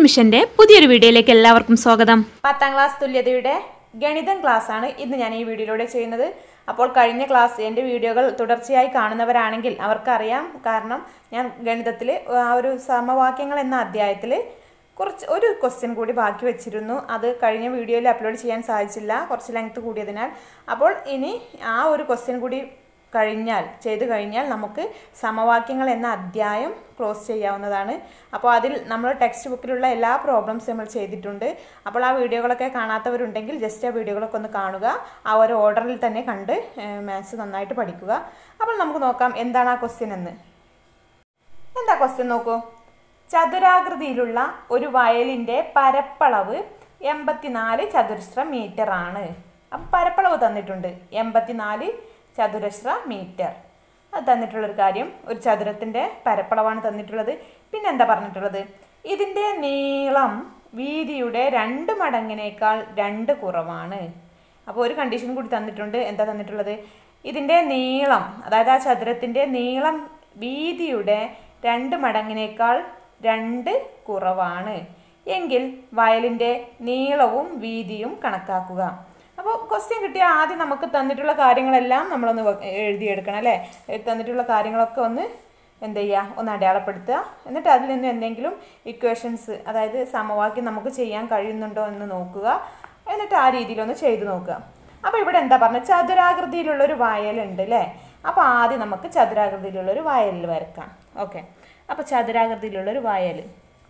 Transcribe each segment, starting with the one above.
മിഷന്റെ പുതിയൊരു വീഡിയോയിലേക്ക് എല്ലാവർക്കും സ്വാഗതം പത്താം ക്ലാസ് തുല്യതയുടെ ഗണിതം ക്ലാസ് ആണ് ഇന്ന് ഞാൻ ഈ വീഡിയോയിലൂടെ ചെയ്യുന്നത് അപ്പോൾ കഴിഞ്ഞ ക്ലാസ് എൻ്റെ വീഡിയോകൾ തുടർച്ചയായി കാണുന്നവരാണെങ്കിൽ അവർക്കറിയാം കാരണം ഞാൻ ഗണിതത്തിൽ ആ ഒരു സമവാക്യങ്ങൾ എന്ന അധ്യായത്തിൽ കുറച്ച് ഒരു ക്വസ്റ്റ്യൻ കൂടി ബാക്കി വെച്ചിരുന്നു അത് കഴിഞ്ഞ വീഡിയോയിൽ അപ്ലോഡ് ചെയ്യാൻ സാധിച്ചില്ല കുറച്ച് ലെങ്ത് കൂടിയതിനാൽ അപ്പോൾ ഇനി ആ ഒരു ക്വസ്റ്റ്യൻ കൂടി കഴിഞ്ഞാൽ ചെയ്തു കഴിഞ്ഞാൽ നമുക്ക് സമവാക്യങ്ങൾ എന്ന അധ്യായം ക്ലോസ് ചെയ്യാവുന്നതാണ് അപ്പോൾ അതിൽ നമ്മൾ ടെക്സ്റ്റ് ബുക്കിലുള്ള എല്ലാ പ്രോബ്ലംസ് നമ്മൾ ചെയ്തിട്ടുണ്ട് അപ്പോൾ ആ വീഡിയോകളൊക്കെ കാണാത്തവരുണ്ടെങ്കിൽ ജസ്റ്റ് ആ വീഡിയോകളൊക്കെ ഒന്ന് കാണുക ആ ഒരു ഓർഡറിൽ തന്നെ കണ്ട് മാത്സ് നന്നായിട്ട് പഠിക്കുക അപ്പോൾ നമുക്ക് നോക്കാം എന്താണ് ആ ക്വസ്റ്റ്യൻ എന്ന് എന്താ ക്വസ്റ്റ്യൻ നോക്കൂ ചതുരാകൃതിയിലുള്ള ഒരു വയലിൻ്റെ പരപ്പളവ് എൺപത്തിനാല് ചതുരശ്ര മീറ്റർ ആണ് അപ്പം പരപ്പളവ് തന്നിട്ടുണ്ട് എൺപത്തിനാല് ചതുരശ്ര മീറ്റർ അത് തന്നിട്ടുള്ളൊരു കാര്യം ഒരു ചതുരത്തിൻ്റെ പരപ്പളവാണ് തന്നിട്ടുള്ളത് പിന്നെ എന്താ പറഞ്ഞിട്ടുള്ളത് ഇതിൻ്റെ നീളം വീതിയുടെ രണ്ട് മടങ്ങിനേക്കാൾ രണ്ട് കുറവാണ് അപ്പോൾ ഒരു കണ്ടീഷൻ കൂടി തന്നിട്ടുണ്ട് എന്താ തന്നിട്ടുള്ളത് ഇതിൻ്റെ നീളം അതായത് ആ ചതുരത്തിൻ്റെ നീളം വീതിയുടെ രണ്ട് മടങ്ങിനേക്കാൾ രണ്ട് കുറവാണ് എങ്കിൽ വയലിൻ്റെ നീളവും വീതിയും കണക്കാക്കുക അപ്പോൾ ക്വസ്റ്റ്യൻ കിട്ടിയ ആദ്യം നമുക്ക് തന്നിട്ടുള്ള കാര്യങ്ങളെല്ലാം നമ്മളൊന്ന് വ- എഴുതിയെടുക്കണം അല്ലേ എ- തന്നിട്ടുള്ള കാര്യങ്ങളൊക്കെ ഒന്ന് എന്ത് ചെയ്യുക ഒന്ന് അടയാളപ്പെടുത്തുക എന്നിട്ട് അതിൽ നിന്ന് എന്തെങ്കിലും ഇക്വേഷൻസ് അതായത് സമവാക്യം നമുക്ക് ചെയ്യാൻ കഴിയുന്നുണ്ടോ എന്ന് നോക്കുക എന്നിട്ട് ആ രീതിയിലൊന്ന് ചെയ്തു നോക്കുക അപ്പോൾ ഇവിടെ എന്താ പറഞ്ഞത് ചതുരാകൃതിയിലുള്ളൊരു വയലുണ്ട് അല്ലേ അപ്പോൾ ആദ്യം നമുക്ക് ചതുരാകൃതിയിലുള്ളൊരു വയലിൽ വരക്കാം ഓക്കെ അപ്പോൾ ചതുരാകൃതിയിലുള്ളൊരു വയൽ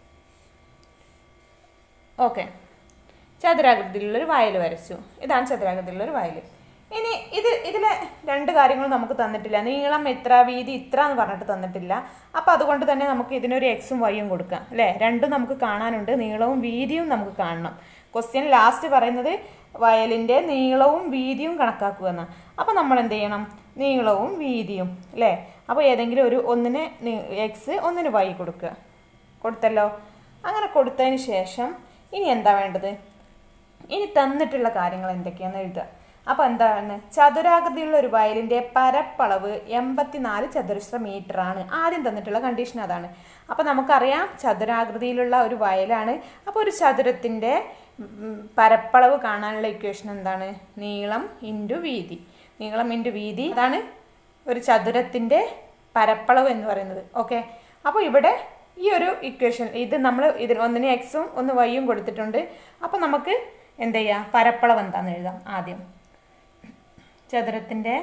ഓക്കെ ചതുരാകൃതിയിലുള്ളൊരു വയൽ വരച്ചു ഇതാണ് ചതുരാകൃതിയിലുള്ളൊരു വയൽ ഇനി ഇത് ഇതിലെ രണ്ട് കാര്യങ്ങളും നമുക്ക് തന്നിട്ടില്ല നീളം എത്ര വീതി ഇത്ര എന്ന് പറഞ്ഞിട്ട് തന്നിട്ടില്ല അപ്പോൾ അതുകൊണ്ട് തന്നെ നമുക്ക് ഇതിനൊരു എക്സും വൈയും കൊടുക്കാം അല്ലേ രണ്ടും നമുക്ക് കാണാനുണ്ട് നീളവും വീതിയും നമുക്ക് കാണണം ക്വസ്റ്റ്യൻ ലാസ്റ്റ് പറയുന്നത് വയലിൻ്റെ നീളവും വീതിയും കണക്കാക്കുക എന്നാണ് അപ്പോൾ നമ്മൾ എന്ത് ചെയ്യണം നീളവും വീതിയും അല്ലേ അപ്പോൾ ഏതെങ്കിലും ഒരു ഒന്നിന് എക്സ് ഒന്നിന് വൈ കൊടുക്കുക കൊടുത്തല്ലോ അങ്ങനെ കൊടുത്തതിന് ശേഷം ഇനി എന്താ വേണ്ടത് ഇനി തന്നിട്ടുള്ള കാര്യങ്ങൾ എന്തൊക്കെയാണെന്ന് എഴുതുക അപ്പോൾ എന്താണ് ചതുരാകൃതിയുള്ള ഒരു വയലിൻ്റെ പരപ്പളവ് എൺപത്തിനാല് ചതുരശ്ര മീറ്റർ ആണ് ആദ്യം തന്നിട്ടുള്ള കണ്ടീഷൻ അതാണ് അപ്പോൾ നമുക്കറിയാം ചതുരാകൃതിയിലുള്ള ഒരു വയലാണ് അപ്പോൾ ഒരു ചതുരത്തിൻ്റെ ഉം, പരപ്പളവ് കാണാനുള്ള ഇക്വേഷൻ എന്താണ് നീളം ഇൻറ്റു വീതി നീളം ഇൻറ്റു വീതി അതാണ് ഒരു ചതുരത്തിൻ്റെ പരപ്പളവ് എന്ന് പറയുന്നത് ഓക്കെ അപ്പോൾ ഇവിടെ ഈ ഒരു ഇക്വേഷൻ ഇത് നമ്മൾ ഇതിന് ഒന്നിന് എക്സും ഒന്ന് വൈയും കൊടുത്തിട്ടുണ്ട് അപ്പോൾ നമുക്ക് എന്ത് ചെയ്യാം പരപ്പളവ് എന്താണെന്ന് എഴുതാം ആദ്യം ചതുരത്തിൻ്റെ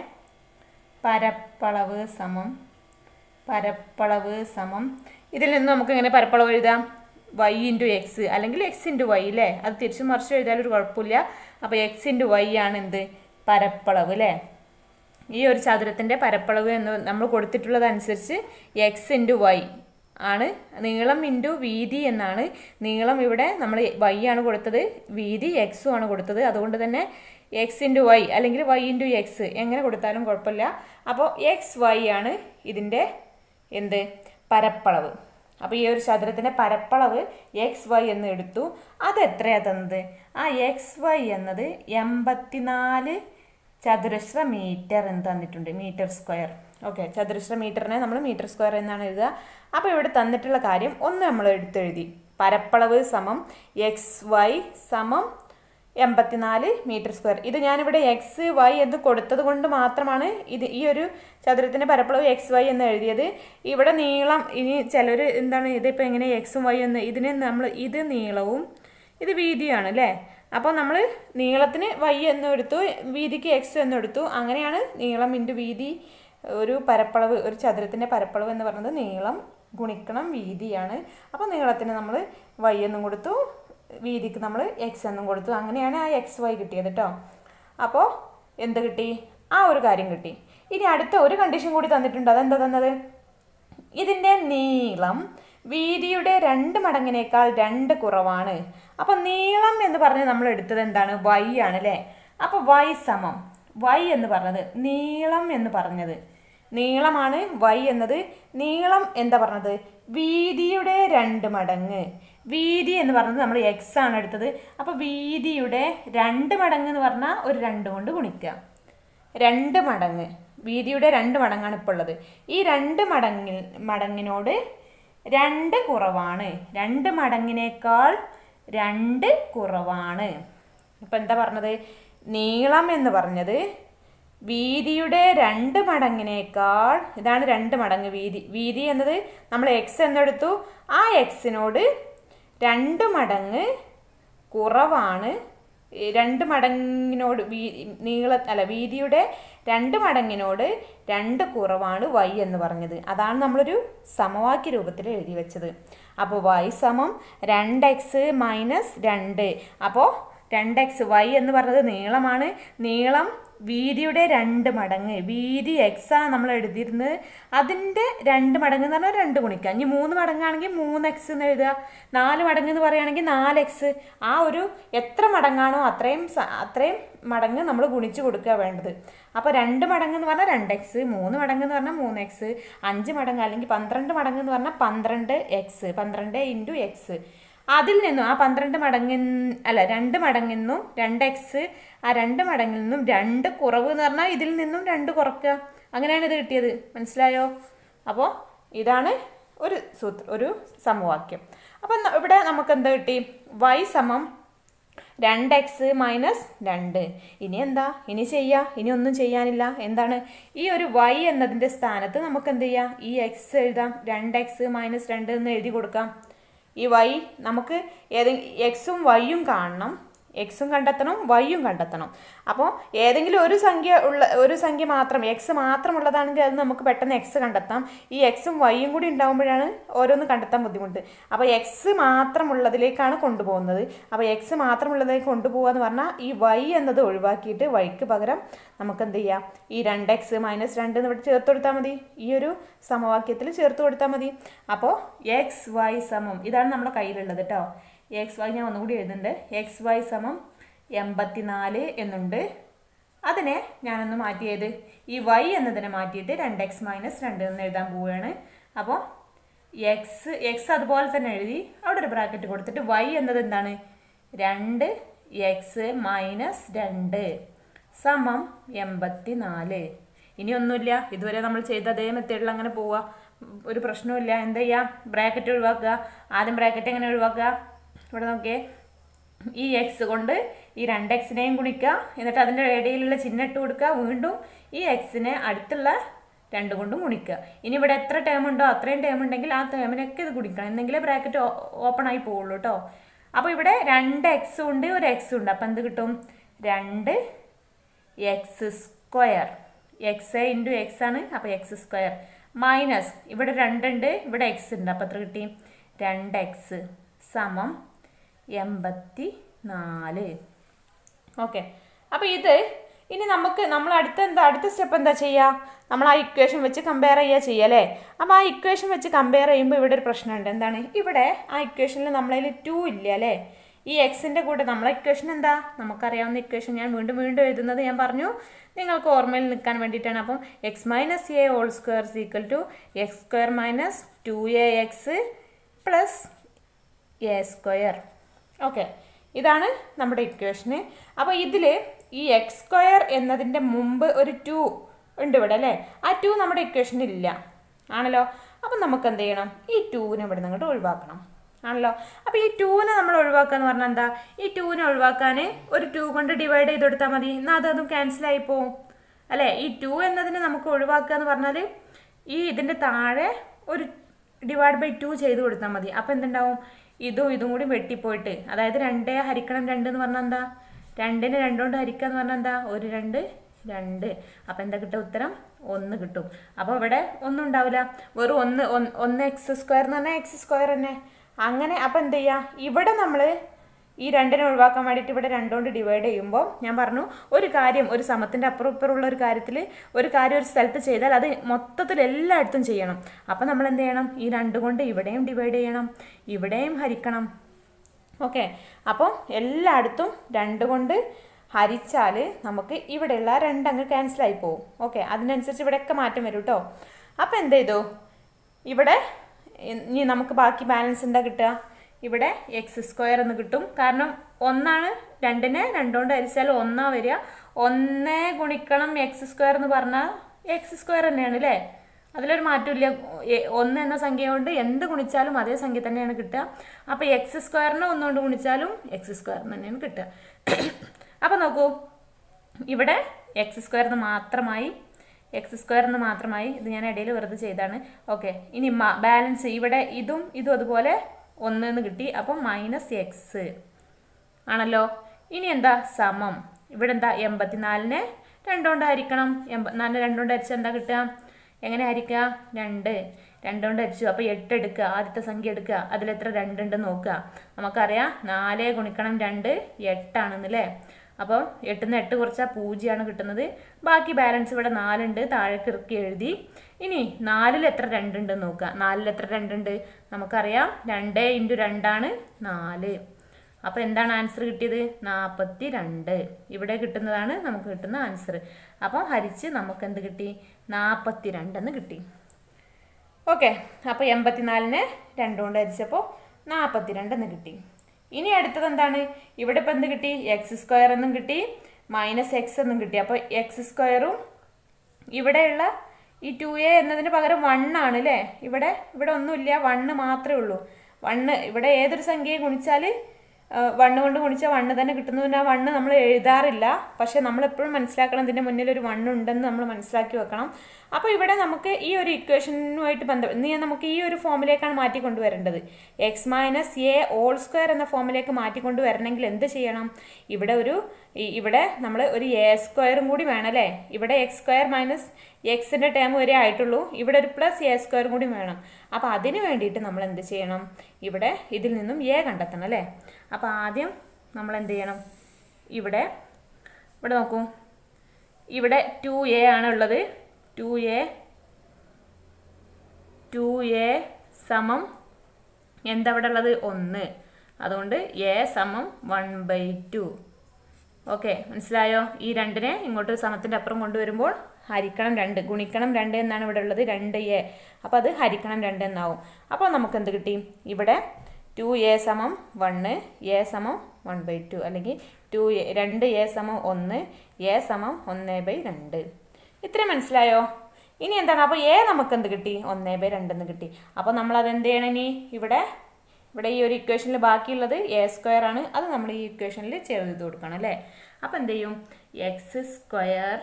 പരപ്പളവ് സമം പരപ്പളവ് സമം ഇതിൽ നിന്ന് നമുക്ക് ഇങ്ങനെ പരപ്പളവ് എഴുതാം വൈ ഇൻറ്റു എക്സ് അല്ലെങ്കിൽ എക്സ് ഇൻറ്റു വൈ അല്ലേ അത് തിരിച്ചു മറിച്ച് എഴുതിയാലും ഒരു കുഴപ്പമില്ല അപ്പോൾ എക്സ് ഇൻറ്റു വൈ ആണ് എന്ത് പരപ്പളവ് അല്ലേ ഈ ഒരു ചതുരത്തിൻ്റെ പരപ്പളവ് എന്ന് നമ്മൾ കൊടുത്തിട്ടുള്ളത് അനുസരിച്ച് എക്സ് ഇൻറ്റു വൈ ആണ് നീളം ഇൻറ്റു വീതി എന്നാണ് നീളം ഇവിടെ നമ്മൾ വൈ ആണ് കൊടുത്തത് വീതി എക്സും ആണ് കൊടുത്തത് അതുകൊണ്ട് തന്നെ എക്സ് ഇൻറ്റു വൈ അല്ലെങ്കിൽ വൈ ഇൻറ്റു എക്സ് എങ്ങനെ കൊടുത്താലും കുഴപ്പമില്ല അപ്പോൾ എക്സ് വൈ ആണ് ഇതിൻ്റെ എന്ത് പരപ്പളവ് അപ്പോൾ ഈ ഒരു ചതുരത്തിൻ്റെ പരപ്പളവ് എക്സ് വൈ എന്ന് എടുത്തു അത് എത്രയാണ് തന്നത് ആ എക്സ് വൈ എന്നത് എൺപത്തിനാല് ചതുരശ്ര മീറ്റർ എന്ന് തന്നിട്ടുണ്ട് മീറ്റർ സ്ക്വയർ ഓക്കെ ചതുരശ്ര മീറ്ററിനെ നമ്മൾ മീറ്റർ സ്ക്വയർ എന്നാണ് എഴുതുക അപ്പോൾ ഇവിടെ തന്നിട്ടുള്ള കാര്യം ഒന്ന് നമ്മൾ എടുത്തെഴുതി പരപ്പളവ് സമം എക്സ് വൈ സമം എൺപത്തിനാല് മീറ്റർ സ്ക്വയർ ഇത് ഞാനിവിടെ എക്സ് വൈ എന്ന് കൊടുത്തത് കൊണ്ട് മാത്രമാണ് ഇത് ഈ ഒരു ചതുരത്തിൻ്റെ പരപ്പളവ് എക്സ് വൈ എന്ന് എഴുതിയത് ഇവിടെ നീളം ഇനി ചിലർ എന്താണ് ഇതിപ്പോൾ എങ്ങനെ എക്സും വൈ എന്ന് ഇതിന് നമ്മൾ ഇത് നീളവും ഇത് വീതിയാണ് അല്ലേ അപ്പോൾ നമ്മൾ നീളത്തിന് വൈ എന്ന് എടുത്തു വീതിക്ക് എക്സ് എന്ന് എടുത്തു അങ്ങനെയാണ് നീളം ഇൻറ്റു വീതി ഒരു പരപ്പളവ് ഒരു ചതുരത്തിൻ്റെ പരപ്പളവ് എന്ന് പറയുന്നത് നീളം ഗുണിക്കണം വീതിയാണ് അപ്പോൾ നീളത്തിന് നമ്മൾ വൈ എന്നും കൊടുത്തു വീതിക്ക് നമ്മൾ എക്സ് എന്നും കൊടുത്തു അങ്ങനെയാണ് ആ എക്സ് വൈ കിട്ടിയത് കേട്ടോ അപ്പോൾ എന്ത് കിട്ടി ആ ഒരു കാര്യം കിട്ടി ഇനി അടുത്ത ഒരു കണ്ടീഷൻ കൂടി തന്നിട്ടുണ്ട് അതെന്താ തന്നത് ഇതിൻ്റെ നീളം വീതിയുടെ രണ്ട് മടങ്ങിനേക്കാൾ രണ്ട് കുറവാണ് അപ്പം നീളം എന്ന് പറഞ്ഞ് നമ്മൾ എടുത്തത് എന്താണ് വൈ ആണ് അല്ലേ അപ്പോൾ വൈ സമം വൈ എന്ന് പറഞ്ഞത് നീളം എന്ന് പറഞ്ഞത് നീളമാണ് വൈ എന്നത് നീളം എന്താ പറഞ്ഞത് വീതിയുടെ രണ്ട് മടങ്ങ് വീതി എന്ന് പറഞ്ഞത് നമ്മൾ എക്സ് ആണ് എടുത്തത് അപ്പോൾ വീതിയുടെ രണ്ട് മടങ്ങ് എന്ന് പറഞ്ഞാൽ ഒരു രണ്ട് കൊണ്ട് ഗുണിക്കുക രണ്ട് മടങ്ങ് വീതിയുടെ രണ്ട് മടങ്ങാണ് ഇപ്പോൾ ഉള്ളത് ഈ രണ്ട് മടങ്ങിൽ മടങ്ങിനോട് രണ്ട് കുറവാണ് രണ്ട് മടങ്ങിനേക്കാൾ രണ്ട് കുറവാണ് ഇപ്പം എന്താ പറഞ്ഞത് നീളം എന്ന് പറഞ്ഞത് വീതിയുടെ രണ്ട് മടങ്ങിനേക്കാൾ ഇതാണ് രണ്ട് മടങ്ങ് വീതി വീതി എന്നത് നമ്മൾ എക്സ് എന്നെടുത്തു ആ എക്സിനോട് രണ്ട് മടങ്ങ് കുറവാണ് ഈ രണ്ട് മടങ്ങിനോട് വീ നീള അല്ല വീതിയുടെ രണ്ട് മടങ്ങിനോട് രണ്ട് കുറവാണ് വൈ എന്ന് പറഞ്ഞത് അതാണ് നമ്മളൊരു സമവാക്യ രൂപത്തിൽ എഴുതി വെച്ചത് അപ്പോൾ വൈ സമം രണ്ട് എക്സ് മൈനസ് രണ്ട് അപ്പോൾ രണ്ട് എക്സ് വൈ എന്ന് പറഞ്ഞത് നീളമാണ് നീളം വീതിയുടെ രണ്ട് മടങ്ങ് വീതി എക്സ് ആണ് നമ്മൾ എഴുതിയിരുന്നത് അതിൻ്റെ രണ്ട് മടങ്ങ് എന്ന് പറഞ്ഞാൽ രണ്ട് ഗുണിക്കുക ഇനി മൂന്ന് മടങ്ങാണെങ്കിൽ മൂന്ന് എക്സ് എന്ന് എഴുതുക നാല് മടങ്ങ് എന്ന് പറയുകയാണെങ്കിൽ നാല് എക്സ് ആ ഒരു എത്ര മടങ്ങാണോ അത്രയും സ- അത്രയും മടങ്ങ് നമ്മൾ ഗുണിച്ച് കൊടുക്കുക വേണ്ടത് അപ്പോൾ രണ്ട് മടങ്ങ് എന്ന് പറഞ്ഞാൽ രണ്ട് എക്സ് മൂന്ന് മടങ്ങ് എന്ന് പറഞ്ഞാൽ മൂന്ന് എക്സ് അഞ്ച് മടങ്ങ് അല്ലെങ്കിൽ പന്ത്രണ്ട് മടങ്ങ് എന്ന് പറഞ്ഞാൽ പന്ത്രണ്ട് എക്സ് പന്ത്രണ്ട് ഇൻറ്റു എക്സ് അതിൽ നിന്നും ആ പന്ത്രണ്ട് മടങ്ങിൽ അല്ല രണ്ട് മടങ്ങിൽ നിന്നും രണ്ട് എക്സ് ആ രണ്ട് മടങ്ങിൽ നിന്നും രണ്ട് കുറവ് എന്ന് പറഞ്ഞാൽ ഇതിൽ നിന്നും രണ്ട് കുറക്കുക അങ്ങനെയാണ് ഇത് കിട്ടിയത് മനസ്സിലായോ അപ്പോൾ ഇതാണ് ഒരു സൂത്ര ഒരു സമവാക്യം അപ്പം ന- ഇവിടെ നമുക്ക് എന്താ കിട്ടി വൈ സമം രണ്ട് എക്സ് മൈനസ് രണ്ട് ഇനി എന്താ ഇനി ചെയ്യാം ഇനി ഒന്നും ചെയ്യാനില്ല എന്താണ് ഈ ഒരു വൈ എന്നതിൻ്റെ സ്ഥാനത്ത് നമുക്ക് എന്ത് ചെയ്യാം ഈ എക്സ് എഴുതാം രണ്ട് എക്സ് മൈനസ് രണ്ട് എന്ന് എഴുതി കൊടുക്കാം ഈ വൈ നമുക്ക് ഏതെങ്കിലും എക്സും വൈയും കാണണം എക്സും കണ്ടെത്തണം വൈയും കണ്ടെത്തണം അപ്പോൾ ഏതെങ്കിലും ഒരു സംഖ്യ ഉള്ള ഒരു സംഖ്യ മാത്രം എക്സ് മാത്രമുള്ളതാണെങ്കിൽ അത് നമുക്ക് പെട്ടെന്ന് എക്സ് കണ്ടെത്താം ഈ എക്സും വൈയും കൂടി ഉണ്ടാകുമ്പോഴാണ് ഓരോന്ന് കണ്ടെത്താൻ ബുദ്ധിമുട്ട് അപ്പോൾ എക്സ് മാത്രമുള്ളതിലേക്കാണ് കൊണ്ടുപോകുന്നത് അപ്പോൾ എക്സ് മാത്രമുള്ളതിലേക്ക് കൊണ്ടുപോകുക എന്ന് പറഞ്ഞാൽ ഈ വൈ എന്നത് ഒഴിവാക്കിയിട്ട് വൈക്ക് പകരം നമുക്ക് എന്ത് ചെയ്യാം ഈ രണ്ട് എക്സ് മൈനസ് രണ്ട് എന്ന് ഇവിടെ ചേർത്ത് കൊടുത്താൽ മതി ഈ ഒരു സമവാക്യത്തിൽ ചേർത്ത് കൊടുത്താൽ മതി അപ്പോൾ എക്സ് വൈ സമം ഇതാണ് നമ്മുടെ കയ്യിലുള്ളത് കേട്ടോ എക്സ് വൈ ഞാൻ ഒന്നുകൂടി എഴുതുന്നുണ്ട് എക്സ് വൈ സമം എൺപത്തിനാല് എന്നുണ്ട് അതിനെ ഞാനൊന്ന് മാറ്റിയത് ഈ വൈ എന്നതിനെ മാറ്റിയിട്ട് രണ്ട് എക്സ് മൈനസ് രണ്ട് എന്ന് എഴുതാൻ പോവുകയാണ് അപ്പോൾ എക്സ് എക്സ് അതുപോലെ തന്നെ എഴുതി അവിടെ ഒരു ബ്രാക്കറ്റ് കൊടുത്തിട്ട് വൈ എന്നത് എന്താണ് രണ്ട് എക്സ് മൈനസ് രണ്ട് സമം എൺപത്തി നാല് ഇനി ഒന്നുമില്ല ഇതുവരെ നമ്മൾ ചെയ്ത അതേ മെത്തേഡിൽ അങ്ങനെ പോവുക ഒരു പ്രശ്നവുമില്ല എന്താ ചെയ്യുക ബ്രാക്കറ്റ് ഒഴിവാക്കുക ആദ്യം ബ്രാക്കറ്റ് എങ്ങനെ ഒഴിവാക്കുക ഇവിടെ നോക്കിയേ ഈ എക്സ് കൊണ്ട് ഈ രണ്ട് എക്സിനെയും ഗുണിക്കുക എന്നിട്ട് അതിൻ്റെ ഇടയിലുള്ള ചിഹ്നം ഇട്ട് കൊടുക്കുക വീണ്ടും ഈ എക്സിനെ അടുത്തുള്ള രണ്ട് കൊണ്ടും ഗുണിക്കുക ഇനി ഇവിടെ എത്ര ടേം ഉണ്ടോ അത്രയും ടേം ഉണ്ടെങ്കിൽ ആ ടേമിനൊക്കെ ഇത് ഗുണിക്കണം എന്നെങ്കിലേ ബ്രാക്കറ്റ് ഓപ്പൺ ആയി പോവുള്ളൂ കേട്ടോ അപ്പോൾ ഇവിടെ രണ്ട് എക്സ് ഉണ്ട് ഒരു എക്സ് ഉണ്ട് അപ്പം എന്ത് കിട്ടും രണ്ട് X square X into X ആണ് അപ്പോൾ എക്സ് സ്ക്വയർ മൈനസ് ഇവിടെ രണ്ടുണ്ട് ഇവിടെ എക്സ് ഉണ്ട് അപ്പോൾ എത്ര കിട്ടി രണ്ട് എക്സ് സമം എൺപത്തി നാല് ഓക്കെ അപ്പോൾ ഇത് ഇനി നമുക്ക് നമ്മൾ അടുത്ത എന്താ അടുത്ത സ്റ്റെപ്പ് എന്താ ചെയ്യുക നമ്മൾ ആ ഇക്വേഷൻ വെച്ച് കമ്പയർ ചെയ്യുക ചെയ്യുക അല്ലേ അപ്പോൾ ആ ഇക്വേഷൻ വെച്ച് കമ്പയർ ചെയ്യുമ്പോൾ ഇവിടെ ഒരു പ്രശ്നമുണ്ട് എന്താണ് ഇവിടെ ആ ഇക്വേഷനിൽ നമ്മളതിൽ ടു ഇല്ല അല്ലേ ഈ എക്സിൻ്റെ കൂടെ നമ്മളെ ഇക്വേഷൻ എന്താ നമുക്കറിയാവുന്ന ഇക്വേഷൻ ഞാൻ വീണ്ടും വീണ്ടും എഴുതുന്നത് ഞാൻ പറഞ്ഞു നിങ്ങൾക്ക് ഓർമ്മയിൽ നിൽക്കാൻ വേണ്ടിയിട്ടാണ് അപ്പം X minus A whole square equal to X square minus two A X plus A square okay ഇതാണ് നമ്മുടെ ഇക്വേഷന് അപ്പോൾ ഇതിൽ ഈ എക്സ് സ്ക്വയർ എന്നതിൻ്റെ മുമ്പ് ഒരു ടു ഉണ്ട് ഇവിടെ അല്ലേ ആ ടു നമ്മുടെ ഇക്വേഷനിൽ ഇല്ല ആണല്ലോ അപ്പം നമുക്ക് എന്ത് ചെയ്യണം ഈ ടൂവിനെ ഇവിടെ നിന്ന് അങ്ങോട്ട് ഒഴിവാക്കണം ആണല്ലോ അപ്പോൾ ഈ ടൂവിനെ നമ്മൾ ഒഴിവാക്കുക എന്ന് പറഞ്ഞാൽ എന്താ ഈ ടൂവിനെ ഒഴിവാക്കാൻ ഒരു ടു കൊണ്ട് ഡിവൈഡ് ചെയ്ത് കൊടുത്താൽ മതി എന്നാൽ അതതും ക്യാൻസൽ ആയി പോവും അല്ലേ ഈ ടു എന്നതിനെ നമുക്ക് ഒഴിവാക്കുക എന്ന് പറഞ്ഞാൽ ഈ ഇതിൻ്റെ താഴെ ഒരു ഡിവൈഡ് ബൈ ടു ചെയ്ത് കൊടുത്താൽ മതി അപ്പോൾ എന്തുണ്ടാവും ഇതും ഇതും കൂടി വെട്ടിപ്പോയിട്ട് അതായത് രണ്ടേ ഹരിക്കണം രണ്ട് എന്ന് പറഞ്ഞാൽ എന്താ രണ്ടിന് രണ്ടുകൊണ്ട് ഹരിക്കുക എന്ന് പറഞ്ഞാൽ എന്താ ഒരു രണ്ട് രണ്ട് അപ്പം എന്താ കിട്ടുക ഉത്തരം ഒന്ന് കിട്ടും അപ്പോൾ ഇവിടെ ഒന്നും ഉണ്ടാവില്ല വെറും ഒന്ന് ഒന്ന് ഒന്ന് എക്സ് സ്ക്വയർ എന്ന് പറഞ്ഞാൽ എക്സ് സ്ക്വയർ തന്നെ അങ്ങനെ അപ്പം എന്ത് ചെയ്യുക ഇവിടെ നമ്മൾ ഈ രണ്ടിനെ ഒഴിവാക്കാൻ വേണ്ടിയിട്ട് ഇവിടെ രണ്ടുകൊണ്ട് ഡിവൈഡ് ചെയ്യുമ്പോൾ ഞാൻ പറഞ്ഞു ഒരു കാര്യം ഒരു സമത്തിൻ്റെ അപ്പുറം ഇപ്പുറമുള്ള ഒരു കാര്യത്തിൽ ഒരു കാര്യം ഒരു സ്ഥലത്ത് ചെയ്താൽ അത് മൊത്തത്തിൽ എല്ലായിടത്തും ചെയ്യണം അപ്പം നമ്മൾ എന്ത് ചെയ്യണം ഈ രണ്ട് കൊണ്ട് ഇവിടെയും ഡിവൈഡ് ചെയ്യണം ഇവിടെയും ഹരിക്കണം ഓക്കെ അപ്പോൾ എല്ലായിടത്തും രണ്ട് കൊണ്ട് ഹരിച്ചാൽ നമുക്ക് ഇവിടെയുള്ള രണ്ടങ്ങ് ക്യാൻസലായി പോകും ഓക്കെ അതിനനുസരിച്ച് ഇവിടെയൊക്കെ മാറ്റം വരും കേട്ടോ അപ്പോൾ എന്ത് ചെയ്തു ഇവിടെ ഇനി നമുക്ക് ബാക്കി ബാലൻസ് എന്താ കിട്ടുക ഇവിടെ എക്സ് സ്ക്വയർ എന്ന് കിട്ടും കാരണം ഒന്നാണ് രണ്ടിനെ രണ്ടുകൊണ്ട് ഹരിച്ചാൽ ഒന്നാ വരിക ഒന്ന് ഗുണിക്കണം എക്സ് സ്ക്വയർ എന്ന് പറഞ്ഞാൽ എക്സ് സ്ക്വയർ തന്നെയാണ് അല്ലേ അതിലൊരു മാറ്റമില്ല എ- ഒന്ന് എന്ന സംഖ്യ കൊണ്ട് എന്ത് ഗുണിച്ചാലും അതേ സംഖ്യ തന്നെയാണ് കിട്ടുക അപ്പോൾ എക്സ് സ്ക്വയറിനെ ഒന്നുകൊണ്ട് ഗുണിച്ചാലും എക്സ് സ്ക്വയറിന് തന്നെയാണ് കിട്ടുക അപ്പോൾ നോക്കൂ ഇവിടെ എക്സ് സ്ക്വയറിന് മാത്രമായി എക്സ് സ്ക്വയറിന് മാത്രമായി ഇത് ഞാൻ ഇടയിൽ വെറുതെ ചെയ്താണ് ഓക്കെ ഇനി ബാലൻസ് ഇവിടെ ഇതും ഇതും അതുപോലെ ഒന്ന് എന്ന് കിട്ടി അപ്പം മൈനസ് എക്സ് ആണല്ലോ ഇനി എന്താ സമം ഇവിടെ എന്താ എൺപത്തിനാലിനെ രണ്ടുകൊണ്ട് ഹരിക്കണം എൺപത്തിനാലിനെ രണ്ടുകൊണ്ട് ഹരിച്ചാൽ എന്താ കിട്ടുക എങ്ങനെ ഹരിക്കുക രണ്ട് രണ്ടുകൊണ്ട് ഹരിച്ചു അപ്പോൾ എട്ട് എടുക്കുക ആദ്യത്തെ സംഖ്യ എടുക്കുക അതിലെത്ര രണ്ടുണ്ട് നോക്കുക നമുക്കറിയാം നാല് ഗുണിക്കണം രണ്ട് എട്ടാണെന്നല്ലേ അപ്പോൾ എട്ടിന്ന് എട്ട് കുറച്ചാൽ പൂജ്യമാണ് കിട്ടുന്നത് ബാക്കി ബാലൻസ് ഇവിടെ നാലുണ്ട് താഴേക്ക് ഇറക്കി എഴുതി ഇനി നാലിൽ എത്ര രണ്ടുണ്ട് നോക്കുക നാലിൽ എത്ര രണ്ടുണ്ട് നമുക്കറിയാം രണ്ട് ഇൻറ്റു രണ്ടാണ് നാല് അപ്പോൾ എന്താണ് ആൻസർ കിട്ടിയത് നാൽപ്പത്തി രണ്ട് ഇവിടെ കിട്ടുന്നതാണ് നമുക്ക് കിട്ടുന്ന ആൻസർ അപ്പോൾ ഹരിച്ച് നമുക്ക് എന്ത് കിട്ടി നാൽപ്പത്തി രണ്ടെന്ന് കിട്ടി ഓക്കെ അപ്പോൾ എൺപത്തിനാലിനെ രണ്ട് കൊണ്ട് ഹരിച്ചപ്പോൾ നാൽപ്പത്തി രണ്ടെന്ന് കിട്ടി ഇനി അടുത്തത് എന്താണ് ഇവിടെ ഇപ്പം എന്ത് കിട്ടി എക്സ് സ്ക്വയർ എന്നും കിട്ടി മൈനസ് എക്സ് എന്നും കിട്ടി അപ്പോൾ എക്സ് സ്ക്വയറും ഇവിടെയുള്ള ഈ ടു എ എന്നതിന് പകരം വൺ ആണ് അല്ലേ ഇവിടെ ഇവിടെ ഒന്നുമില്ല വണ്ണ് മാത്രമേ ഉള്ളൂ വണ്ണ് ഇവിടെ ഏതൊരു സംഖ്യയെ ഗുണിച്ചാൽ വണ്ണ് കൊണ്ട് ഗുണിച്ചാൽ വണ്ണ് തന്നെ കിട്ടുന്നതിന് ആ വണ്ണ് നമ്മൾ എഴുതാറില്ല പക്ഷെ നമ്മൾ എപ്പോഴും മനസ്സിലാക്കണം ഇതിൻ്റെ മുന്നിൽ ഒരു വണ്ണ് ഉണ്ടെന്ന് നമ്മൾ മനസ്സിലാക്കി വെക്കണം അപ്പോൾ ഇവിടെ നമുക്ക് ഈ ഒരു ഇക്വേഷനുമായിട്ട് ബന്ധം ഇന്ന് ഞാൻ നമുക്ക് ഈ ഒരു ഫോമിലേക്കാണ് മാറ്റി കൊണ്ടുവരേണ്ടത് X minus A whole square എന്ന ഫോമിലേക്ക് മാറ്റി കൊണ്ടുവരണമെങ്കിൽ എന്ത് ചെയ്യണം ഇവിടെ ഒരു ഈ- ഇവിടെ നമ്മൾ ഒരു എ സ്ക്വയറും കൂടി വേണം അല്ലേ ഇവിടെ എക്സ് സ്ക്വയർ മൈനസ് എക്സിൻ്റെ ടേം വരെ ആയിട്ടുള്ളൂ ഇവിടെ ഒരു പ്ലസ് എ സ്ക്വയറും കൂടി വേണം അപ്പോൾ അതിന് വേണ്ടിയിട്ട് നമ്മൾ എന്ത് ചെയ്യണം ഇവിടെ ഇതിൽ നിന്നും എ കണ്ടെത്തണം അല്ലേ അപ്പോൾ ആദ്യം നമ്മൾ എന്ത് ചെയ്യണം ഇവിടെ ഇവിടെ നോക്കൂ ഇവിടെ ടു എ ആണ് ഉള്ളത് ടു എ ടു എ സമം എന്താ ഇവിടെ ഉള്ളത് ഒന്ന് അതുകൊണ്ട് എ സമം വൺ ബൈ ടു ഓക്കെ മനസ്സിലായോ ഈ രണ്ടിനെ ഇങ്ങോട്ട് സമത്തിൻ്റെ അപ്പുറം കൊണ്ടുവരുമ്പോൾ ഹരിക്കണം രണ്ട് ഗുണിക്കണം രണ്ട് എന്നാണ് ഇവിടെ ഉള്ളത് രണ്ട് എ അപ്പോൾ അത് ഹരിക്കണം രണ്ട് എന്നാവും അപ്പോൾ നമുക്ക് എന്ത് കിട്ടി ഇവിടെ ടു എ സമം വണ്ണ് എ സമം വൺ ബൈ ടു അല്ലെങ്കിൽ ടു എ രണ്ട് എ സമം ഒന്ന് എ സമം ഒന്ന് ബൈ രണ്ട് ഇത്രയും മനസ്സിലായോ ഇനി എന്താണ് അപ്പോൾ എ നമുക്ക് എന്ത് കിട്ടി ഒന്ന് ബൈ രണ്ടെന്ന് കിട്ടി അപ്പോൾ നമ്മൾ അത് എന്ത് ചെയ്യണം ഇനി ഇവിടെ ഇവിടെ ഈ ഒരു ഇക്വേഷനിൽ ബാക്കിയുള്ളത് എ സ്ക്വയർ ആണ് അത് നമ്മൾ ഈ ഇക്വേഷനിൽ ചേർത്ത് ചെയ്ത് കൊടുക്കണം അല്ലേ അപ്പോൾ എന്ത് ചെയ്യും X square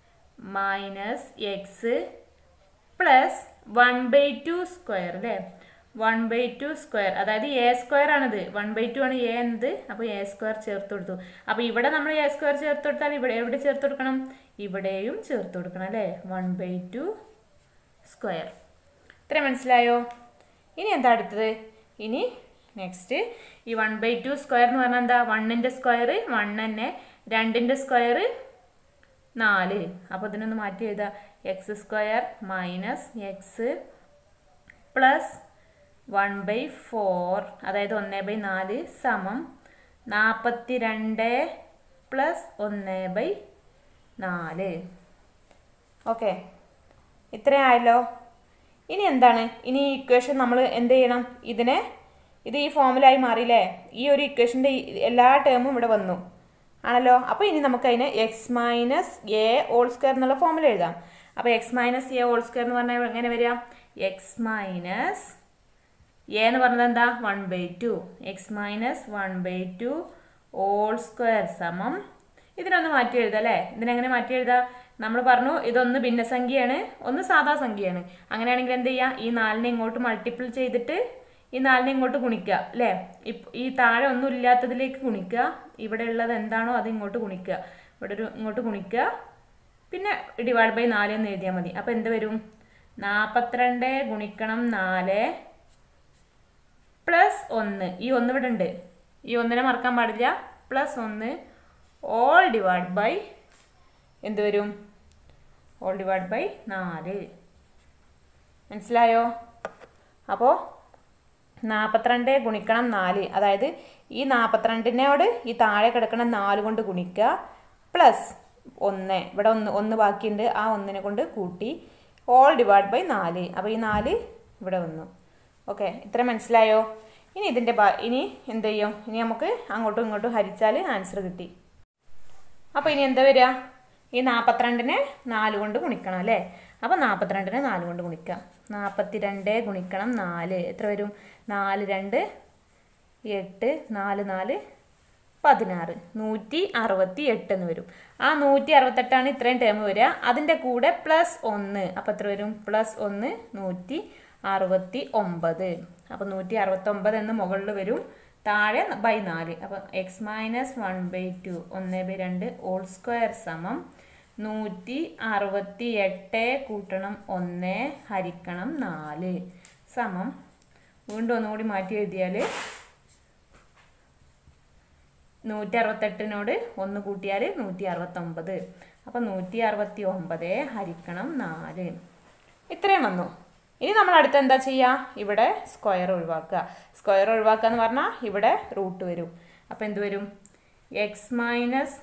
minus X plus one by two square അല്ലേ വൺ ബൈ ടു സ്ക്വയർ അതായത് എ സ്ക്വയർ ആണിത് വൺ ബൈ ടു ആണ് എ എന്നത് അപ്പോൾ എ സ്ക്വയർ ചേർത്ത് കൊടുത്തു അപ്പോൾ ഇവിടെ നമ്മൾ എ സ്ക്വയർ ചേർത്ത് കൊടുത്താൽ ഇവിടെ എവിടെ ചേർത്ത് കൊടുക്കണം ഇവിടെയും ചേർത്ത് കൊടുക്കണം അല്ലേ വൺ ബൈ ടു സ്ക്വയർ ഇത്ര മനസ്സിലായോ ഇനി എന്താ അടുത്തത് ഇനി നെക്സ്റ്റ് ഈ വൺ ബൈ ടു സ്ക്വയർ എന്ന് പറഞ്ഞാൽ എന്താ വണ്ണിൻ്റെ സ്ക്വയർ വൺ തന്നെ രണ്ടിൻ്റെ സ്ക്വയർ നാല് അപ്പോൾ ഇതിനൊന്ന് മാറ്റി എഴുതാം X square minus X plus one by four അതായത് ഒന്ന് ബൈ നാല് സമം നാൽപ്പത്തി രണ്ട് പ്ലസ് ഒന്ന് ബൈ നാല് ഓക്കെ ഇത്രയായല്ലോ ഇനി എന്താണ് ഇനി ഈ ഇക്വേഷൻ നമ്മൾ എന്ത് ചെയ്യണം ഇതിനെ ഇത് ഈ ഫോമിലായി മാറിയില്ലേ ഈ ഒരു ഇക്വേഷൻ്റെ എല്ലാ ടേമും ഇവിടെ വന്നു ആണല്ലോ അപ്പോൾ ഇനി നമുക്ക് അതിനെ X minus A whole square എന്നുള്ള ഫോമിൽ എഴുതാം അപ്പോൾ X minus A whole square എന്ന് പറഞ്ഞാൽ എങ്ങനെ വരിക എക്സ് മൈനസ് എ എന്ന് പറഞ്ഞത് എന്താ one by two X minus one by two whole square സമം ഇതിനൊന്ന് മാറ്റി എഴുതാം അല്ലേ ഇതിനെങ്ങനെ മാറ്റി എഴുതാം നമ്മൾ പറഞ്ഞു ഇതൊന്ന് ഭിന്നസംഖ്യയാണ് ഒന്ന് സാധാ സംഖ്യയാണ് അങ്ങനെയാണെങ്കിൽ എന്ത് ചെയ്യുക ഈ നാലിനെ ഇങ്ങോട്ട് മൾട്ടിപ്പിൾ ചെയ്തിട്ട് ഈ നാലിനെ ഇങ്ങോട്ട് ഗുണിക്കുക അല്ലേ ഇപ്പ ഈ താഴെ ഒന്നും ഇല്ലാത്തതിലേക്ക് ഗുണിക്കുക ഇവിടെ ഉള്ളത് എന്താണോ അത് ഇങ്ങോട്ട് ഗുണിക്കുക ഇവിടെ ഒരു ഇങ്ങോട്ട് ഗുണിക്കുക പിന്നെ ഡിവൈഡ് ബൈ നാല് എന്ന് എഴുതിയാൽ മതി അപ്പോൾ എന്ത് വരും നാൽപ്പത്തിരണ്ട് ഗുണിക്കണം നാല് പ്ലസ് ഒന്ന് ഈ ഒന്ന് ഇവിടെ ഉണ്ട് ഈ ഒന്നിനെ മറക്കാൻ പാടില്ല പ്ലസ് ഒന്ന് ഓൾ ഡിവൈഡ് ബൈ എന്ത് വരും ഓൾ ഡിവൈഡ് ബൈ നാല് മനസ്സിലായോ അപ്പോൾ നാൽപ്പത്തിരണ്ട് ഗുണിക്കണം നാല് അതായത് ഈ നാൽപ്പത്തിരണ്ടിനോട് ഈ താഴെ കിടക്കുന്ന നാല് കൊണ്ട് ഗുണിക്കുക പ്ലസ് ഒന്ന് ഇവിടെ ഒന്ന് ഒന്ന് ബാക്കിയുണ്ട് ആ ഒന്നിനെ കൊണ്ട് കൂട്ടി ഓൾ ഡിവൈഡ് ബൈ നാല് അപ്പോൾ ഈ നാല് ഇവിടെ വന്നു ഓക്കെ ഇത്ര മനസ്സിലായോ ഇനി ഇതിൻ്റെ ബാ ഇനി എന്ത് ചെയ്യും ഇനി നമുക്ക് അങ്ങോട്ടും ഇങ്ങോട്ടും ഹരിച്ചാൽ ആൻസർ കിട്ടി അപ്പോൾ ഇനി എന്താ വരിക ഈ നാൽപ്പത്തിരണ്ടിനെ നാല് കൊണ്ട് ഗുണിക്കണം അല്ലേ അപ്പോൾ നാൽപ്പത്തിരണ്ടിനെ നാല് കൊണ്ട് ഗുണിക്കാം നാൽപ്പത്തിരണ്ട് ഗുണിക്കണം നാല് എത്ര വരും നാല് രണ്ട് എട്ട് നാല് നാല് പതിനാറ് നൂറ്റി അറുപത്തി എട്ട് എന്ന് വരും ആ നൂറ്റി അറുപത്തെട്ടാണ് ഇത്രയും ടേം വരിക അതിൻ്റെ കൂടെ പ്ലസ് ഒന്ന് അപ്പോൾ എത്ര വരും പ്ലസ് ഒന്ന് നൂറ്റി അറുപത്തി ഒമ്പത് അപ്പോൾ നൂറ്റി അറുപത്തൊമ്പത് എന്ന് മുകളിൽ വരും താഴെ ബൈ നാല് അപ്പോൾ X minus one by two ഒന്ന് ബൈ രണ്ട് ഓൾ സ്ക്വയർ സമം നൂറ്റി അറുപത്തി എട്ട് കൂട്ടണം ഒന്ന് ഹരിക്കണം നാല് സമം വീണ്ടും ഒന്നുകൂടി മാറ്റി എഴുതിയാൽ നൂറ്റി അറുപത്തെട്ടിനോട് ഒന്ന് കൂട്ടിയാൽ നൂറ്റി അറുപത്തൊമ്പത് അപ്പം നൂറ്റി അറുപത്തി ഒമ്പത് ഹരിക്കണം നാല് ഇത്രയും വന്നു ഇനി നമ്മൾ അടുത്ത് എന്താ ചെയ്യുക ഇവിടെ സ്ക്വയർ ഒഴിവാക്കുക സ്ക്വയർ ഒഴിവാക്കുക എന്ന് പറഞ്ഞാൽ ഇവിടെ റൂട്ട് വരും അപ്പോൾ എന്ത് വരും X minus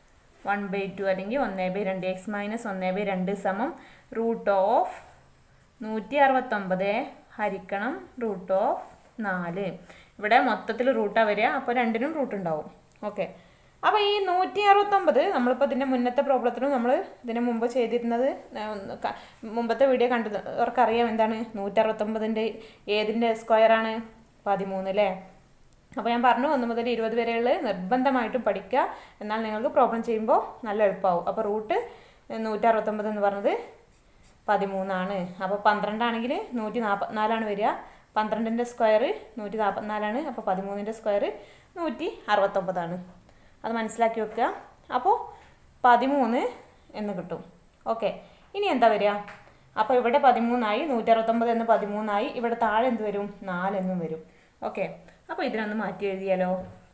one by two അല്ലെങ്കിൽ ഒന്ന് ബൈ രണ്ട് എക്സ് മൈനസ് ഒന്ന് ബൈ രണ്ട് സമം റൂട്ട് ഓഫ് നൂറ്റി അറുപത്തൊമ്പത് ഹരിക്കണം റൂട്ട് ഓഫ് നാല് ഇവിടെ മൊത്തത്തിൽ റൂട്ടാണ് വരിക അപ്പോൾ രണ്ടിനും റൂട്ട് ഉണ്ടാവും ഓക്കെ അപ്പോൾ ഈ നൂറ്റി അറുപത്തൊമ്പത് നമ്മളിപ്പോൾ ഇതിൻ്റെ മുന്നത്തെ പ്രോബ്ലത്തിനും നമ്മൾ ഇതിന് മുമ്പ് ചെയ്തിരുന്നത് ആ, ഒന്ന് ക- മുമ്പത്തെ വീഡിയോ കണ്ടത് അവർക്കറിയാം എന്താണ് നൂറ്റി അറുപത്തൊമ്പതിൻ്റെ ഏതിൻ്റെ സ്ക്വയറാണ് പതിമൂന്ന് അല്ലേ അപ്പോൾ ഞാൻ പറഞ്ഞു ഒന്ന് മുതൽ ഇരുപത് വരെയുള്ള നിർബന്ധമായിട്ടും പഠിക്കുക എന്നാൽ നിങ്ങൾക്ക് പ്രോബ്ലം ചെയ്യുമ്പോൾ നല്ല എളുപ്പമാവും അപ്പോൾ റൂട്ട് നൂറ്റി അറുപത്തൊമ്പത് എന്ന് പറഞ്ഞത് പതിമൂന്നാണ് അപ്പോൾ പന്ത്രണ്ടാണെങ്കിൽ നൂറ്റി നാൽപ്പത്തിനാലാണ് വരിക പന്ത്രണ്ടിൻ്റെ സ്ക്വയർ നൂറ്റി നാൽപ്പത്തിനാലാണ് അപ്പോൾ പതിമൂന്നിൻ്റെ സ്ക്വയർ നൂറ്റി അറുപത്തൊമ്പതാണ് അത് മനസ്സിലാക്കി വെക്കുക അപ്പോൾ പതിമൂന്ന് എന്ന് കിട്ടും ഓക്കെ ഇനി എന്താ വരിക അപ്പോൾ ഇവിടെ പതിമൂന്നായി നൂറ്റി അറുപത്തൊമ്പത് എന്ന് പതിമൂന്നായി ഇവിടെ താഴെ എന്ത് വരും നാലെന്നും വരും ഓക്കെ അപ്പോൾ ഇതിനൊന്ന് മാറ്റി എഴുതിയാലോ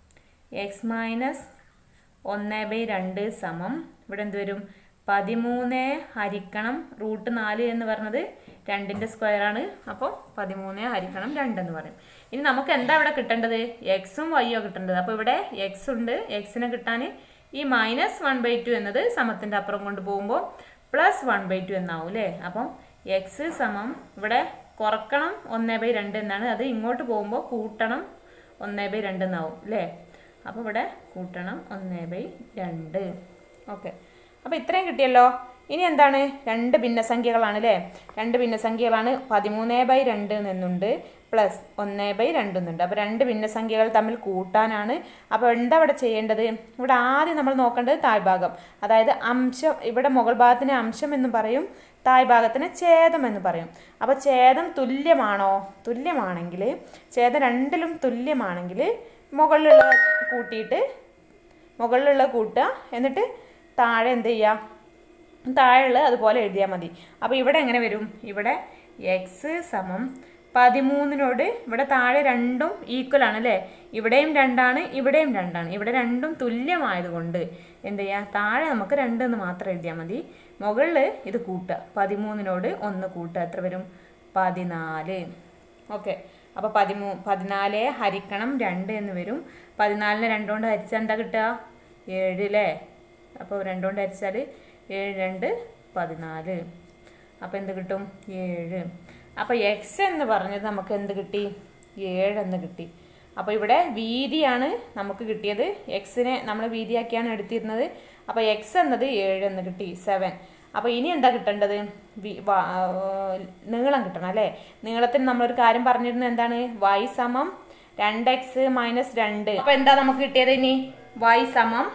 എക്സ് മൈനസ് ഒന്ന് ബൈ രണ്ട് സമം ഇവിടെ എന്ത് വരും പതിമൂന്ന് ഹരിക്കണം റൂട്ട് നാല് എന്ന് പറഞ്ഞത് രണ്ടിൻ്റെ സ്ക്വയറാണ് അപ്പോൾ പതിമൂന്ന് ഹരിക്കണം രണ്ടെന്ന് പറയും ഇനി നമുക്ക് എന്താ ഇവിടെ കിട്ടേണ്ടത് എക്സും വൈയോ കിട്ടേണ്ടത് അപ്പോൾ ഇവിടെ എക്സ് ഉണ്ട് എക്സിനെ കിട്ടാൻ ഈ മൈനസ് വൺ ബൈ ടു എന്നത് സമത്തിൻ്റെ അപ്പുറം കൊണ്ട് പോകുമ്പോൾ പ്ലസ് വൺ ബൈ ടു എന്നാവും അല്ലേ അപ്പം എക്സ് സമം ഇവിടെ കുറക്കണം ഒന്ന് ബൈ രണ്ട് എന്നാണ് അത് ഇങ്ങോട്ട് പോകുമ്പോൾ കൂട്ടണം ഒന്ന് ബൈ രണ്ട് എന്നാവും അല്ലേ അപ്പോൾ ഇവിടെ കൂട്ടണം ഒന്ന് ബൈ രണ്ട് ഓക്കെ അപ്പോൾ ഇത്രയും കിട്ടിയല്ലോ ഇനി എന്താണ് രണ്ട് ഭിന്നസംഖ്യകളാണ് അല്ലേ രണ്ട് ഭിന്നസംഖ്യകളാണ് പതിമൂന്ന് ബൈ രണ്ട് എന്നുണ്ട് പ്ലസ് ഒന്ന് ബൈ രണ്ട് എന്നുണ്ട് അപ്പോൾ രണ്ട് ഭിന്നസംഖ്യകൾ തമ്മിൽ കൂട്ടാനാണ് അപ്പോൾ എന്താ ഇവിടെ ചെയ്യേണ്ടത് ഇവിടെ ആദ്യം നമ്മൾ നോക്കേണ്ടത് താഴ്ഭാഗം അതായത് അംശം ഇവിടെ മുകൾ ഭാഗത്തിന് അംശം എന്ന് പറയും താഴ്ഭാഗത്തിന് ഛേദം എന്ന് പറയും അപ്പോൾ ഛേദം തുല്യമാണോ തുല്യമാണെങ്കിൽ ഛേദം രണ്ടിലും തുല്യമാണെങ്കിൽ മുകളിലുള്ള കൂട്ടിയിട്ട് മുകളിലുള്ള കൂട്ടുക എന്നിട്ട് താഴെ എന്ത് ചെയ്യുക താഴെയുള്ള അതുപോലെ എഴുതിയാൽ മതി അപ്പോൾ ഇവിടെ എങ്ങനെ വരും ഇവിടെ എക്സ് സമം പതിമൂന്നിനോട് ഇവിടെ താഴെ രണ്ടും ഈക്വൽ ആണ് അല്ലേ ഇവിടെയും രണ്ടാണ് ഇവിടെയും രണ്ടാണ് ഇവിടെ രണ്ടും തുല്യമായതുകൊണ്ട് എന്ത് ചെയ്യുക താഴെ നമുക്ക് രണ്ട് എന്ന് മാത്രം എഴുതിയാൽ മതി മുകളിൽ ഇത് കൂട്ടുക പതിമൂന്നിനോട് ഒന്ന് കൂട്ടുക എത്ര വരും പതിനാല് ഓക്കെ അപ്പോൾ പതിമൂ പതിനാല് ഹരിക്കണം രണ്ട് എന്ന് വരും പതിനാലിന് രണ്ട് കൊണ്ട് ഹരിച്ചാൽ എന്താ കിട്ടുക ഏഴ് അല്ലേ അപ്പോൾ രണ്ട് കൊണ്ട് ഹരിച്ചാൽ ഏഴ് രണ്ട് പതിനാല് അപ്പോൾ എന്ത് കിട്ടും ഏഴ് അപ്പോൾ എക്സ് എന്ന് പറഞ്ഞത് നമുക്ക് എന്ത് കിട്ടി ഏഴ് എന്ന് കിട്ടി അപ്പോൾ ഇവിടെ വീതിയാണ് നമുക്ക് കിട്ടിയത് എക്സിനെ നമ്മൾ വീതിയാക്കിയാണ് എടുത്തിരുന്നത് അപ്പോൾ എക്സ് എന്നത് ഏഴ് എന്ന് കിട്ടി സെവൻ അപ്പോൾ ഇനി എന്താ കിട്ടേണ്ടത് വി- വ- ആ, നീളം കിട്ടണം അല്ലേ നീളത്തിന് നമ്മളൊരു കാര്യം പറഞ്ഞിരുന്നത് എന്താണ് വൈ സമം രണ്ട് എക്സ് മൈനസ് രണ്ട് അപ്പോൾ എന്താ നമുക്ക് കിട്ടിയത് ഇനി വൈ സമം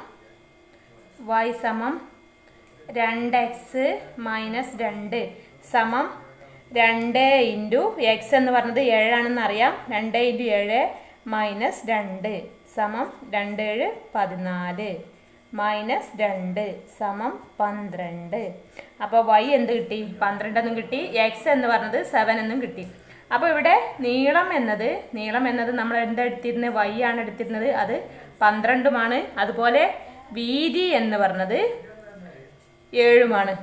വൈ സമം രണ്ട് എക്സ് മൈനസ് രണ്ട് സമം രണ്ട് ഇൻറ്റു എക്സ് എന്ന് പറഞ്ഞത് ഏഴാണെന്ന് അറിയാം രണ്ട് ഇൻറ്റു ഏഴ് മൈനസ് രണ്ട് സമം രണ്ട് ഏഴ് പതിനാല് മൈനസ് രണ്ട് സമം പന്ത്രണ്ട് അപ്പോൾ വൈ എന്ത് കിട്ടി പന്ത്രണ്ട് എന്നും കിട്ടി എക്സ് എന്ന് പറഞ്ഞത് സെവൻ എന്നും കിട്ടി അപ്പോൾ ഇവിടെ നീളം എന്നത് നീളം എന്നത് നമ്മൾ എന്താ എടുത്തിരുന്നത് വൈ ആണ് എടുത്തിരുന്നത് അത് പന്ത്രണ്ടുമാണ് അതുപോലെ വീതി എന്ന് പറഞ്ഞത് ഏഴുമാണ്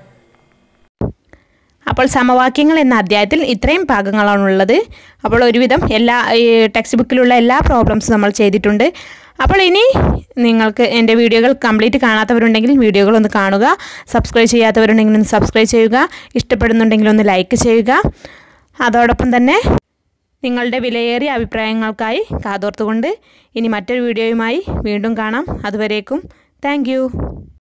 അപ്പോൾ സമവാക്യങ്ങൾ എന്ന അധ്യായത്തിൽ ഇത്രയും ഭാഗങ്ങളാണുള്ളത് അപ്പോൾ ഒരുവിധം എല്ലാ ഈ ടെക്സ്റ്റ് ബുക്കിലുള്ള എല്ലാ പ്രോബ്ലംസും നമ്മൾ ചെയ്തിട്ടുണ്ട് അപ്പോൾ ഇനി നിങ്ങൾക്ക് എൻ്റെ വീഡിയോകൾ കംപ്ലീറ്റ് കാണാത്തവരുണ്ടെങ്കിൽ വീഡിയോകൾ ഒന്ന് കാണുക സബ്സ്ക്രൈബ് ചെയ്യാത്തവരുണ്ടെങ്കിൽ ഒന്ന് സബ്സ്ക്രൈബ് ചെയ്യുക ഇഷ്ടപ്പെടുന്നുണ്ടെങ്കിൽ ഒന്ന് ലൈക്ക് ചെയ്യുക അതോടൊപ്പം തന്നെ നിങ്ങളുടെ വിലയേറിയ അഭിപ്രായങ്ങൾക്കായി കാതോർത്തുകൊണ്ട് ഇനി മറ്റൊരു വീഡിയോയുമായി വീണ്ടും കാണാം അതുവരേക്കും താങ്ക്